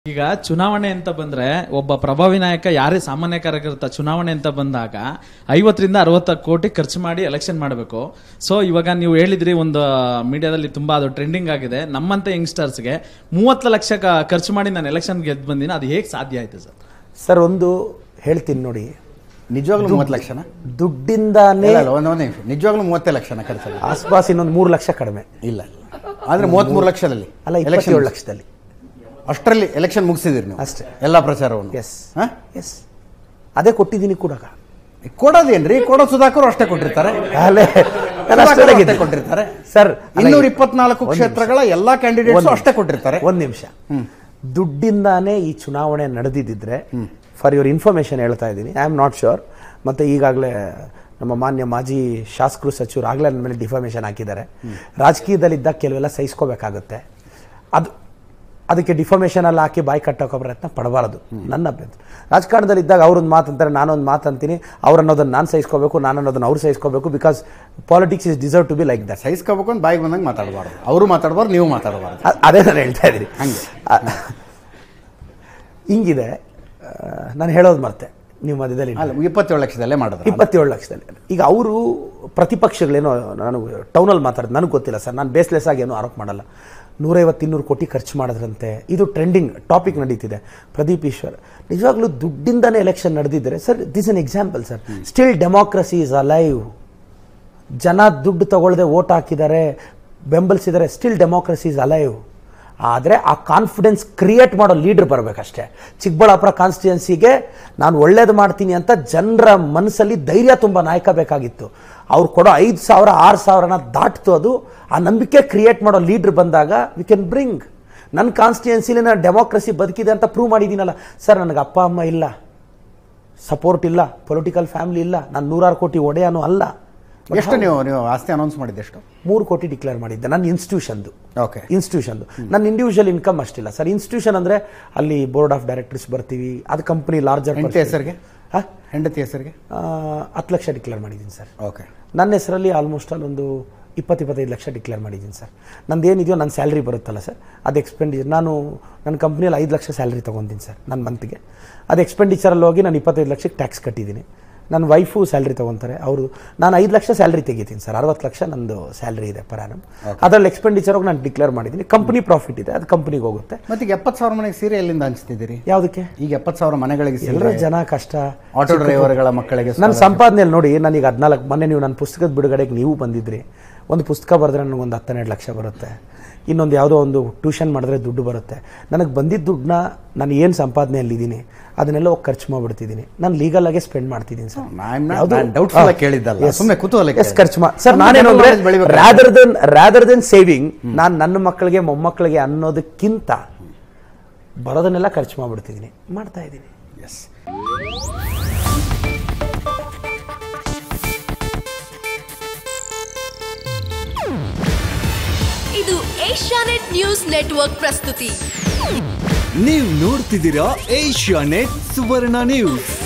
ಈಗ ಚುನಾವಣೆ ಅಂತ ಬಂದ್ರೆ ಒಬ್ಬ ಪ್ರಭಾವಿ ನಾಯಕ ಯಾರೇ ಸಾಮಾನ್ಯ ಕಾರ್ಯಕರ್ತ ಚುನಾವಣೆ ಅಂತ ಬಂದಾಗ ಐವತ್ತರಿಂದ ಅರವತ್ತ ಕೋಟಿ ಖರ್ಚು ಮಾಡಿ ಎಲೆಕ್ಷನ್ ಮಾಡಬೇಕು ಸೊ ಇವಾಗ ನೀವು ಹೇಳಿದ್ರಿ ಒಂದು ಮೀಡಿಯಾದಲ್ಲಿ ತುಂಬಾ ಅದು ಟ್ರೆಂಡಿಂಗ್ ಆಗಿದೆ ನಮ್ಮಂತ ಯಂಗ್ಸ್ಟರ್ಸ್ಗೆ ಮೂವತ್ತು ಲಕ್ಷ ಕ- ಖರ್ಚು ಮಾಡಿ ನಾನು ಎಲೆಕ್ಷನ್ ಗೆದ್ದು ಬಂದಿನ ಅದು ಹೇಗೆ ಸಾಧ್ಯ ಆಯ್ತು ಸರ್ ಸರ್ ಒಂದು ಹೇಳ್ತೀನಿ ನೋಡಿ ನಿಜವಾಗ್ಲೂ ಮೂವತ್ತು ಲಕ್ಷನ ದುಡ್ಡಿಂದಾನೇ ಇಲ್ಲ ಇಲ್ಲ, ಒಂದ್ ಒಂದ್ ನಿಮಿಷ ನಿಜವಾಗ್ಲೂ ಮೂವತ್ತೇ ಲಕ್ಷನ ಖರ್ಚಲ್ಲ ಆಸ್ಪಾಸ್ ಇನ್ನೊಂದು ಮೂರು ಲಕ್ಷ ಕಡಿಮೆ ಇಲ್ಲ ಇಲ್ಲ ಆದ್ರೆ ಮೂವತ್ಮೂರು ಲಕ್ಷದಲ್ಲಿ ಅಲ್ಲ ಎಲೆಕ್ಷನ್ ಇಪ್ಪತ್ತೇಳು ಲಕ್ಷದಲ್ಲಿ ಅಷ್ಟರಲ್ಲಿ ಎಲೆಕ್ಷನ್ ಮುಗಿಸಿದಿರಿ ನೀವು ಅಷ್ಟೇ. ಎಲ್ಲಾ ಪ್ರಚಾರವನ್ನು ಎಸ್ ಹಾ? ಎಸ್ ಅದೇ ಕೊಟ್ಟಿದ್ದೀನಿ ಕೂಡ ಕೊಡೋದೇನ್ರಿ ಕೊಡೋ ಸುಧಾಕರ್ ಅಷ್ಟೇ ಕೊಟ್ಟಿರ್ತಾರೆ ಅಲ್ಲೇ ನಾನು ಸುಧಾಕರ್ ಅಷ್ಟರೊಳಗೆ ಅಷ್ಟೇ ಇದ್ದೀನಿ. ಕೊಟ್ಟಿರ್ತಾರೆ ಸರ್ ಅಲ್ಲ, ಇನ್ನೂರ ಈ- ಇಪ್ಪತ್ನಾಲ್ಕು ಒಂದ್ ಕ್ಷೇತ್ರಗಳ ಎಲ್ಲಾ ಕ್ಯಾಂಡಿಡೇಟ್ಸ್ ಅಷ್ಟೇ ಕೊಟ್ಟಿರ್ತಾರೆ ಒಂದ್ ನಿಮಿಷ ದುಡ್ಡಿಂದಾನೇ ಈ ಚುನಾವಣೆ ನಡೆದಿದ್ದಿದ್ರೆ ಫಾರ್ ಯುವರ್ ಇನ್ಫಾರ್ಮೇಶನ್ ಹೇಳ್ತಾ ಇದ್ದೀನಿ ಐ ಆಮ್ ನಾಟ್ ಶ್ಯೂರ್ ಮತ್ತೆ ಈಗಾಗಲೇ ನಮ್ಮ ಮಾನ್ಯ ಮಾಜಿ ಶಾಸಕರು ಸಚಿವರು ಆಗಲೇ ನನ್ನ ಮೇಲೆ ಡಿಫಾಮೇಶನ್ ಹಾಕಿದ್ದಾರೆ ರಾಜಕೀಯದಲ್ಲಿದ್ದಾಗ ಕೆಲವೆಲ್ಲ ಸಹಿಸ್ಕೋಬೇಕಾಗುತ್ತೆ ಅದು ಅದಕ್ಕೆ ಡಿಫಾಮೇಶನ್ ಎಲ್ಲ ಹಾಕಿ ಬಾಯಿ ಕಟ್ಟೋಕೋ ಪ್ರಯತ್ನ ಪಡಬಾರದು ನನ್ನ ಅಭ್ಯಂತರ ರಾಜಕಾರಣದಲ್ಲಿದ್ದಾಗ ಅವ್ರೊಂದು ಮಾತಂತಾರೆ ನಾನೊಂದು ಮಾತಂತೀನಿ ಅವ್ರು ಅನ್ನೋದನ್ನ ನಾನು ಸಹಿಸ್ಕೋಬೇಕು ನಾನು ಅನ್ನೋದನ್ನ ಅವ್ರು ಸಹಿಸ್ಕೋಬೇಕು because politics is deserve to be like that ಸಹಿಸ್ಕೋಬೇಕು ಅಂತ ಬಾಯಿಗೆ ಬಂದಂಗೆ ಮಾತಾಡಬಾರ್ದು ಅವರು ಮಾತಾಡಬಾರ್ದು ನೀವು ಮಾತಾಡಬಾರ್ದು ಅ- ಅದೇ ನಾನು ಹೇಳ್ತಾ ಇದ್ದೀನಿ ಹಂಗೆ. ಅ- ಹಿಂಗಿದೆ ನಾನು ಹೇಳೋದು ಮರ್ತೆ ನೀವು ಮಧ್ಯದಲ್ಲಿ ಅಲ್ಲ ಇಪ್ಪತ್ತೇಳು ಲಕ್ಷದಲ್ಲೇ ಮಾಡಿದ್ರು ಇಪ್ಪತ್ತೇಳು ಲಕ್ಷದಲ್ಲಿ ಈಗ ಅವರು ಪ್ರತಿಪಕ್ಷಗಳೇನೋ ನಾನು ಟೌನಲ್ಲಿ ಮಾತಾಡೋದು ನನಗೆ ಗೊತ್ತಿಲ್ಲ ಸರ್ ನಾನು ಬೇಸ್ಲೆಸ್ ಆಗಿ ಏನೂ ಆರೋಪ ಮಾಡಲ್ಲ ನೂರೈವತ್ತು ಇನ್ನೂರು ಕೋಟಿ ಖರ್ಚು ಮಾಡಿದ್ರಂತೆ ಇದು ಟ್ರೆಂಡಿಂಗ್ ಟಾಪಿಕ್ ನಡೀತಿದೆ ಪ್ರದೀಪ್ ಈಶ್ವರ್ ನಿಜವಾಗ್ಲೂ ದುಡ್ಡಿಂದನೇ ಎಲೆಕ್ಷನ್ ನಡೆದಿದ್ದರೆ sir this an example sir still democracy is alive ಜನ ದುಡ್ಡು ತಗೊಳ್ಳದೆ ವೋಟ್ ಹಾಕಿದ್ದಾರೆ ಬೆಂಬಲಿಸಿದ್ದಾರೆ ಸ್ಟಿಲ್ ಡೆಮೋಕ್ರಸಿ ಇಸ್ ಅಲೈವ್ ಆದರೆ ಆ ಕಾನ್ಫಿಡೆನ್ಸ್ ಕ್ರಿಯೇಟ್ ಮಾಡೋ ಲೀಡರ್ ಬರಬೇಕಷ್ಟೇ ಚಿಕ್ಕಬಳ್ಳಾಪುರ ಕಾನ್ಸ್ಟಿಟ್ಯೂನ್ಸಿಗೆ ನಾನು ಒಳ್ಳೇದು ಮಾಡ್ತೀನಿ ಅಂತ ಜನರ ಮನಸ್ಸಲ್ಲಿ ಧೈರ್ಯ ತುಂಬ ನಾಯಕ ಬೇಕಾಗಿತ್ತು ಅವ್ರು ಕೊಡೋ ಐದು ಸಾವಿರ ಆರು ಸಾವಿರನ ದಾಟ್ತು ಅದು ಆ ನಂಬಿಕೆ ಕ್ರಿಯೇಟ್ ಮಾಡೋ ಲೀಡರ್ ಬಂದಾಗ ವಿ ಕ್ಯಾನ್ ಬ್ರಿಂಗ್ ನನ್ನ ಕಾನ್ಸ್ಟಿಟ್ಯೂನ್ಸಿಲಿ ನಾನು ಡೆಮೋಕ್ರಸಿ ಬದುಕಿದೆ ಅಂತ ಪ್ರೂವ್ ಮಾಡಿದ್ದೀನಲ್ಲ ಸರ್ ನನಗೆ ಅಪ್ಪ ಅಮ್ಮ ಇಲ್ಲ ಸಪೋರ್ಟ್ ಇಲ್ಲ ಪೊಲಿಟಿಕಲ್ ಫ್ಯಾಮಿಲಿ ಇಲ್ಲ ನಾನು ನೂರಾರು ಕೋಟಿ ಒಡೆಯನು ಅಲ್ಲ ಎಷ್ಟು ನೀವು ನೀವು ಆಸ್ತಿ ಅನೌನ್ಸ್ ಮಾಡಿದ್ದು ಎಷ್ಟು ಮೂರು ಕೋಟಿ ಡಿಕ್ಲೇರ್ ಮಾಡಿದ್ದೆ ನನ್ನ ಇನ್ಸ್ಟಿಟ್ಯೂಷನ್ದು ಓಕೆ ಇನ್ಸ್ಟಿಟ್ಯೂಷನ್ದು ನನ್ನ ಇಂಡಿವಿಜುವಲ್ ಇನ್ಕಮ್ ಅಷ್ಟಿಲ್ಲ ಸರ್ ಇನ್ಸ್ಟಿಟ್ಯೂಷನ್ ಅಂದ್ರೆ ಅಲ್ಲಿ ಬೋರ್ಡ್ ಆಫ್ ಡೈರೆಕ್ಟರ್ಸ್ ಬರ್ತೀವಿ ಅದು ಕಂಪನಿ ಲಾರ್ಜರ್ ಹೆಂಡತಿ ಹೆಸರಿಗೆ ಹೆಂಡತಿ ಹೆಸರಿಗೆ ಹತ್ತು ಲಕ್ಷ ಡಿಕ್ಲೇರ್ ಮಾಡಿದ್ದೀನಿ ಸರ್ ಓಕೆ ನನ್ನ ಹೆಸರಲ್ಲಿ ಆಲ್ಮೋಸ್ಟ್ ಅಲ್ಲಿ ಒಂದು ಇಪ್ಪತ್ತು ಇಪ್ಪತ್ತೈದು ಲಕ್ಷ ಡಿಕ್ಲೇರ್ ಮಾಡಿದ್ದೀನಿ ಸರ್ ನಂದು ಏನಿದೆಯೋ ನನ್ನ ಸ್ಯಾಲ್ರಿ ಬರುತ್ತಲ್ಲ ಸರ್ ಅದು ಎಕ್ಸ್ಪೆಂಡಿಚರ್ ನಾನು ನನ್ನ ಕಂಪ್ನಿಯಲ್ಲಿ ಐದು ಲಕ್ಷ ಸ್ಯಾಲ್ರಿ ತೊಗೊಂತೀನಿ ಸರ್ ನನ್ನ ಮಂತ್ಗೆ ಅದು ಎಕ್ಸ್ಪೆಂಡಿಚರಲ್ಲಿ ಹೋಗಿ ನಾನು ಇಪ್ಪತ್ತೈದು ಲಕ್ಷಕ್ಕೆ ಟ್ಯಾಕ್ಸ್ ಕಟ್ಟಿದ್ದೀನಿ ನನ್ನ ವೈಫು ಸ್ಯಾಲ್ರಿ ತೊಗೊತಾರೆ ಅವರು ನಾನು ಐದು ಲಕ್ಷ ಸ್ಯಾಲ್ರಿ ತೆಗಿತೀನಿ ಸರ್ ಅರವತ್ತು ಲಕ್ಷ ನಂದು ಸ್ಯಾಲ್ರಿ ಇದೆ ಪರ್ ಆನಮ್ ಅದರಲ್ಲಿ ಎಕ್ಸ್ಪೆಂಡಿಚರ್ ಹೋಗಿ ನಾನು ಡಿಕ್ಲೇರ್ ಮಾಡಿದ್ದೀನಿ ಕಂಪ್ನಿ ಪ್ರಾಫಿಟ್ ಇದೆ ಅದು ಕಂಪ್ನಿಗೆ ಹೋಗುತ್ತೆ ಮತ್ತೆ ಈಗ ಎಪ್ಪತ್ತು ಸಾವಿರ ಮನೆಗೆ ಸೀರೆ ಎಲ್ಲಿಂದ ಹಂಚ್ತಿದ್ದೀರಿ ಯಾವುದಕ್ಕೆ ಈಗ ಎಪ್ಪತ್ತು ಸಾವಿರ ಮನೆಗಳಿಗೆ ಎಲ್ಲರ ಸೀರೆ ಜನ ಕಷ್ಟ ಆಟೋ ಡ್ರೈವರ್ಗಳ ಮಕ್ಕಳಿಗೆ ನನ್ನ ಸಂಪಾದನೆಯಲ್ಲಿ ನೋಡಿ ನನಗೆ ಹದಿನಾಲ್ಕು ಮೊನ್ನೆ ನೀವು ನನ್ನ ಪುಸ್ತಕದ ಬಿಡುಗಡೆಗೆ ನೀವು ಬಂದಿದ್ರಿ ಒಂದು ಪುಸ್ತಕ ಬರೆದ್ರೆ ನನಗೊಂದು ಹತ್ತೆರಡು ಲಕ್ಷ ಬರುತ್ತೆ ಇನ್ನೊಂದು ಯಾವುದೋ ಒಂದು ಟ್ಯೂಷನ್ ಮಾಡಿದ್ರೆ ದುಡ್ಡು ಬರುತ್ತೆ ನನಗೆ ಬಂದಿದ್ದ ದುಡ್ಡನ್ನ ನಾನು ಏನು ಸಂಪಾದನೆಯಲ್ಲಿದ್ದೀನಿ ಅದನ್ನೆಲ್ಲ ಹೋಗಿ ಖರ್ಚು ಮಾಡಿಬಿಡ್ತಿದ್ದೀನಿ ನಾನು ಲೀಗಲ್ ಆಗೇ ಸ್ಪೆಂಡ್ ಮಾಡ್ತಿದ್ದೀನಿ sir I'm not- non doubtful ಆಗಿ ಕೇಳಿದ್ದಲ್ಲ. ಸುಮ್ನೆ ಕುತೂಹಲಕ್ಕೆ ಎಸ್ ಖರ್ಚು ಮಾ ಸರ್ ನಮ್ಮ ನಾನೇನು ಜನರ ಅಂದ್ರೆ knowledge ಬೆಳಿಬೇಕು. Rather than rather than saving ನಾನು ನನ್ನ ಮಕ್ಕಳಿಗೆ ಮೊಮ್ಮಕ್ಕಳಿಗೆ ಅನ್ನೋದಕ್ಕಿಂತ ಬರೋದನ್ನೆಲ್ಲ ಖರ್ಚು ಮಾಡಿಬಿಡ್ತಿದ್ದೀನಿ ಮಾಡ್ತಾ ಇದ್ದೀನಿ ಎಸ್ ಇದು ಏಷ್ಯಾನೆಟ್ ನ್ಯೂಸ್ ನೆಟ್ವರ್ಕ್ ಪ್ರಸ್ತುತಿ ನೀವು ನೋಡ್ತಿದ್ದೀರಾ ಏಷ್ಯಾ ನೆಟ್ ಸುವರ್ಣ ನ್ಯೂಸ್